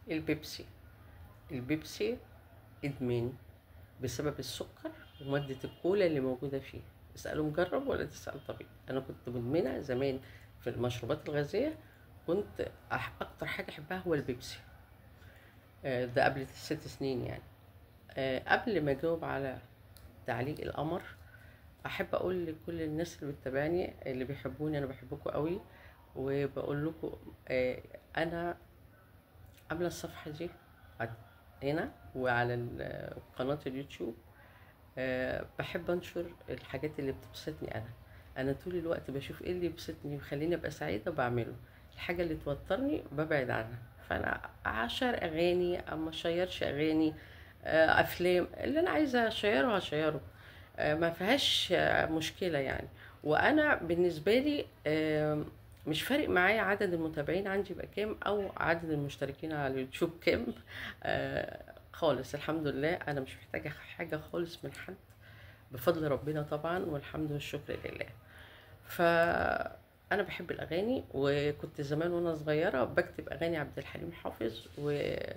البيبسي البيبسي ادمان بسبب السكر ومادة الكولا اللي موجودة فيه اسأله مجرب ولا تسأل طبيب أنا كنت مدمنة زمان في المشروبات الغازية كنت أح- أكتر حاجة أحبها هو البيبسي آه، ده قبل ست سنين يعني آه، قبل ما أجاوب على تعليق القمر أحب أقول لكل الناس اللي بتتابعني اللي بيحبوني أنا بحبكم قوي وبقول لكم آه، أنا عاملة الصفحة دي هنا وعلى ال- قناة اليوتيوب آه، بحب انشر الحاجات اللي بتبسطني انا انا طول الوقت بشوف ايه اللي يبسطني ويخليني ابقى سعيده بعمله الحاجه اللي توترني ببعد عنها فانا اشير اغاني اما اشيرش اغاني آه، افلام اللي انا عايزه اشيره هشيره آه، ما فيهاش آه، مشكله يعني وانا بالنسبه لي آه، مش فارق معايا عدد المتابعين عندي يبقى كام او عدد المشتركين على اليوتيوب كام آه، خالص الحمد لله انا مش محتاجه حاجه خالص من حد بفضل ربنا طبعا والحمد والشكر لله فانا بحب الاغاني وكنت زمان وانا صغيره بكتب اغاني عبد الحليم حافظ و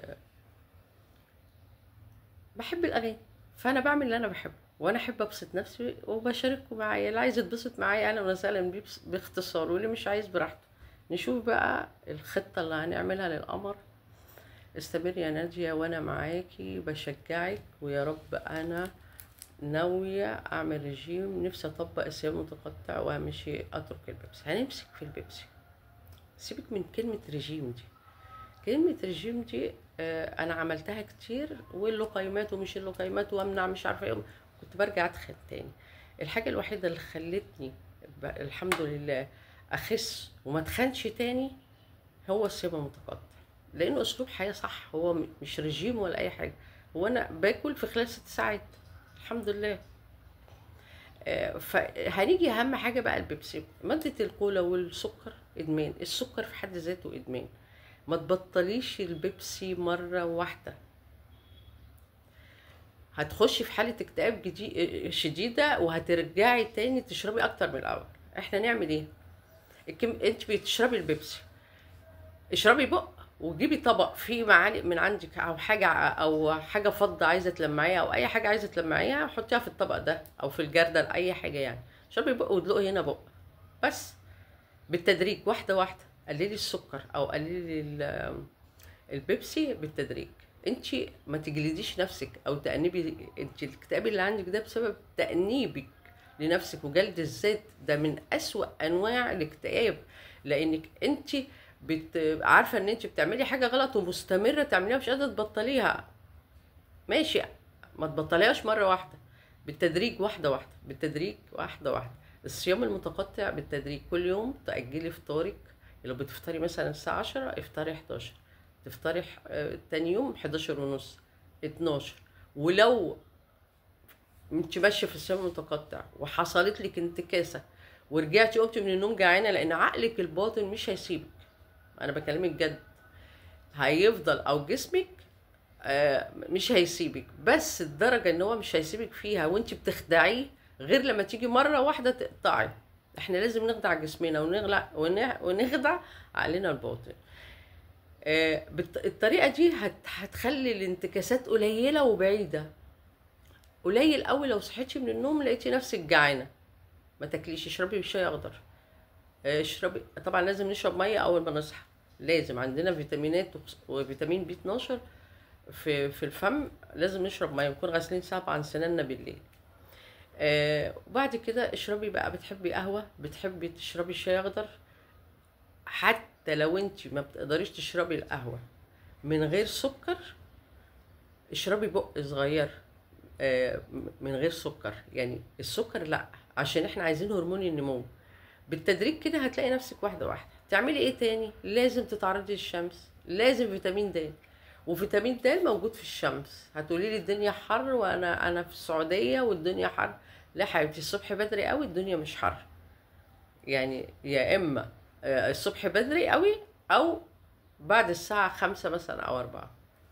بحب الاغاني فانا بعمل اللي انا بحبه وانا احب ابسط نفسي وبشارككم معايا اللي عايز يتبسط معايا اهلا وسهلا بيه بس- باختصار واللي مش عايز براحته نشوف بقى الخطه اللي هنعملها للقمر استمر يا نادية وانا معاكي بشجعك ويا رب انا ناوية اعمل رجيم نفسي اطبق الصيام المتقطع وامشي اترك البيبسي هنمسك في البيبسي سيبك من كلمة رجيم دي كلمة رجيم دي آه، انا عملتها كتير واللقيمات ومش اللقيمات وامنع مش عارفة ايه كنت برجع اتخن تاني الحاجة الوحيدة اللي خلتني ب- الحمد لله اخس وما اتخنش تاني هو الصيام المتقطع لانه اسلوب حياه صح هو م- مش رجيم ولا اي حاجه هو انا باكل في خلال ست ساعات الحمد لله آه، فهنيجي اهم حاجه بقى البيبسي ماده الكولا والسكر ادمان السكر في حد ذاته ادمان ما تبطليش البيبسي مره واحده هتخشي في حاله اكتئاب جدي- شديده وهترجعي تاني تشربي اكتر من الاول احنا نعمل ايه الكم... انت بتشربي البيبسي اشربي بق وجيبي طبق فيه معالق من عندك او حاجه او حاجه فضه عايزه تلمعيها او اي حاجه عايزه تلمعيها حطيها في الطبق ده او في الجردل اي حاجه يعني اشربي بق وادلقي هنا بق بس بالتدريج واحده واحده قللي السكر او قللي ال- البيبسي بالتدريج انت ما تجلديش نفسك او تأنبي انت الاكتئاب اللي عندك ده بسبب تأنيبك لنفسك وجلد الذات ده من أسوأ انواع الاكتئاب لانك انت بت... عارفه ان انت بتعملي حاجه غلط ومستمره تعمليها مش قادره تبطليها ماشي ما تبطليهاش مره واحده بالتدريج واحده واحده بالتدريج واحده واحده الصيام المتقطع بالتدريج كل يوم تأجلي فطارك لو بتفطري مثلا الساعة 10 افطري 11 تفطري ح- آه، تاني يوم 11 ونص 12 ولو انت ماشية في الصيام المتقطع وحصلت لك انتكاسة ورجعتي قمتي من النوم جعانة لأن عقلك الباطن مش هيسيبك أنا بكلمك جد هيفضل أو جسمك آه، مش هيسيبك بس الدرجة ان هو مش هيسيبك فيها وانت بتخدعيه غير لما تيجي مرة واحدة تقطعي احنا لازم نخدع جسمنا ونغلع ونه- ونخدع عقلنا الباطن آه، بالط- الطريقة دي هت- هتخلي الانتكاسات قليلة وبعيدة قليل قوي لو صحيتي من النوم لقيتي نفسك جعانة ما تاكليش اشربي شاي اخضر آه، اشربي طبعا لازم نشرب ميه اول ما نصحى لازم عندنا فيتامينات وخص- وفيتامين بي 12 في في الفم لازم نشرب ميه نكون غاسلين سبعة عن سناننا بالليل آه وبعد كده اشربي بقى بتحبي قهوة بتحبي تشربي شاي اخضر حتى لو انت ما بتقدريش تشربي القهوة من غير سكر اشربي بق صغير آه من غير سكر يعني السكر لا عشان احنا عايزين هرمون النمو بالتدريج كده هتلاقي نفسك واحدة واحدة تعملي ايه تاني لازم تتعرضي للشمس لازم فيتامين د وفيتامين د موجود في الشمس هتقولي لي الدنيا حر وانا انا في السعوديه والدنيا حر لا حبيبتي الصبح بدري قوي الدنيا مش حر يعني يا اما آه، الصبح بدري قوي او بعد الساعه خمسة مثلا او أربعة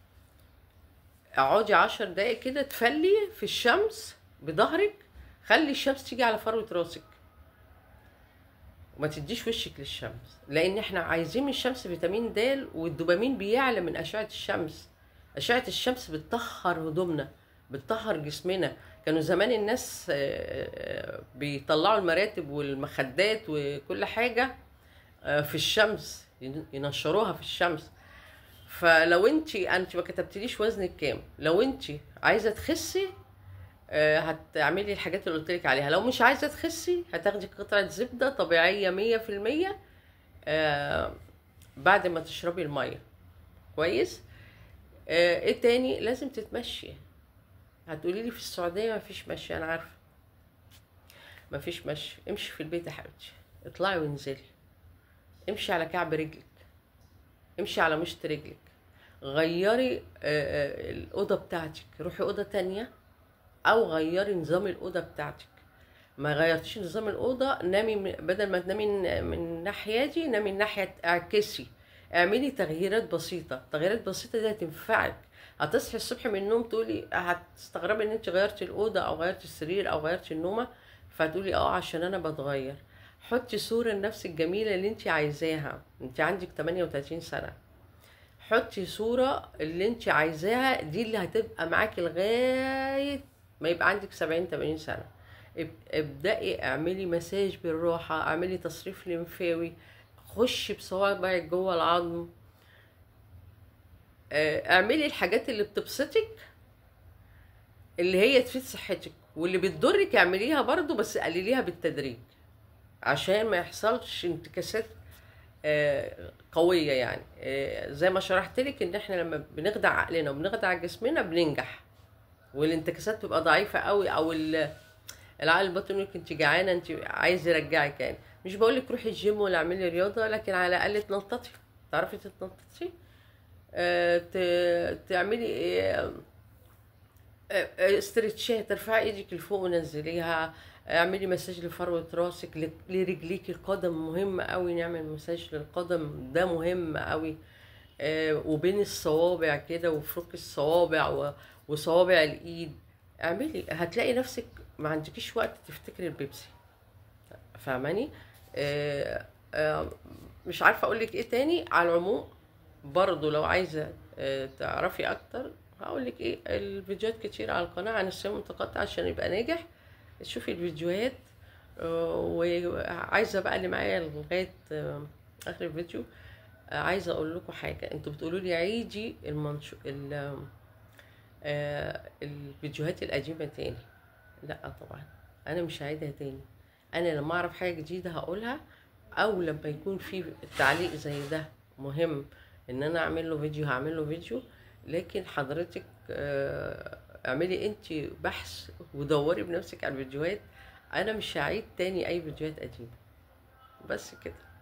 اقعدي عشر دقايق كده تفلي في الشمس بظهرك خلي الشمس تيجي على فروة راسك وما تديش وشك للشمس لان احنا عايزين من الشمس فيتامين د والدوبامين بيعلى من اشعه الشمس اشعه الشمس بتطهر هدومنا بتطهر جسمنا كانوا زمان الناس آه، آه، بيطلعوا المراتب والمخدات وكل حاجه آه، في الشمس ين- ينشروها في الشمس فلو انت انت ما كتبتليش وزنك كام لو انت عايزه تخسي آه، هتعملي الحاجات اللي قلت لك عليها لو مش عايزه تخسي هتاخدي قطعه زبده طبيعيه مية في المية آه، بعد ما تشربي الميه كويس آه، ايه تاني لازم تتمشي هتقولي لي في السعوديه مفيش مشي انا عارفه مفيش مشي امشي في البيت يا حبيبتي اطلعي وانزلي امشي على كعب رجلك امشي على مشط رجلك غيري آه، آه، الأوضة بتاعتك روحي أوضة تانية أو غيري نظام الأوضة بتاعتك ما غيرتيش نظام الأوضة نامي من- بدل ما تنامي من- من الناحية دي نامي الناحية اعكسي اعملي تغييرات بسيطة تغييرات بسيطة دي هتنفعك هتصحي الصبح من النوم تقولي هتستغربي ان انت غيرتي الأوضة او غيرتي السرير او غيرتي النومة فتقولي اه عشان انا بتغير حطي صورة لنفسك جميلة اللي انت عايزاها انت عندك 38 سنة حطي صورة اللي انت عايزاها دي اللي هتبقى معاكي لغاية ما يبقى عندك 70 80 سنة اب- ابدأي اعملي مساج بالراحة اعملي تصريف لمفاوي خشي بصوابعك جوه العظم اه، اعملي الحاجات اللي بتبسطك اللي هي تفيد صحتك واللي بتضرك اعمليها برضو بس قلليها بالتدريج عشان ما يحصلش انتكاسات آه، قوية يعني آه، زي ما شرحت لك ان احنا لما بنخدع عقلنا وبنخدع جسمنا بننجح والانتكاسات بتبقى ضعيفة قوي او ال- العقل الباطن يقول لك انت جعانة انت عايز يرجعك يعني مش بقول لك روحي الجيم ولا اعملي رياضة لكن على الاقل تنططي تعرفي تتنططي آه، ت- تعملي آه، آه، آه، استرتشات ترفعي ايدك لفوق ونزليها اعملي مساج لفروة راسك ل- لرجليك القدم مهم قوي نعمل مساج للقدم ده مهم قوي آه، وبين الصوابع كده وفروق الصوابع و- وصوابع الايد اعملي هتلاقي نفسك ما عندكيش وقت تفتكري البيبسي فاهماني آه، آه، مش عارفه اقول لك ايه تاني على العموم برضو لو عايزه آه، تعرفي اكتر هقول لك ايه الفيديوهات كتير على القناه عن الصيام المتقطع عشان يبقى ناجح شوفي الفيديوهات آه، وعايزه بقى اللي معايا لغايه آه، اخر الفيديو آه، عايزه اقول لكم حاجه انتوا بتقولوا لي عيدي المنشو ال آه، الفيديوهات القديمه تاني لا طبعا انا مش هعيدها تاني انا لما اعرف حاجه جديده هقولها او لما يكون في تعليق زي ده مهم ان انا اعمل له فيديو هعمل له فيديو لكن حضرتك آه، اعملي انت بحث ودوري بنفسك على الفيديوهات انا مش هعيد تاني اي فيديوهات قديمه بس كده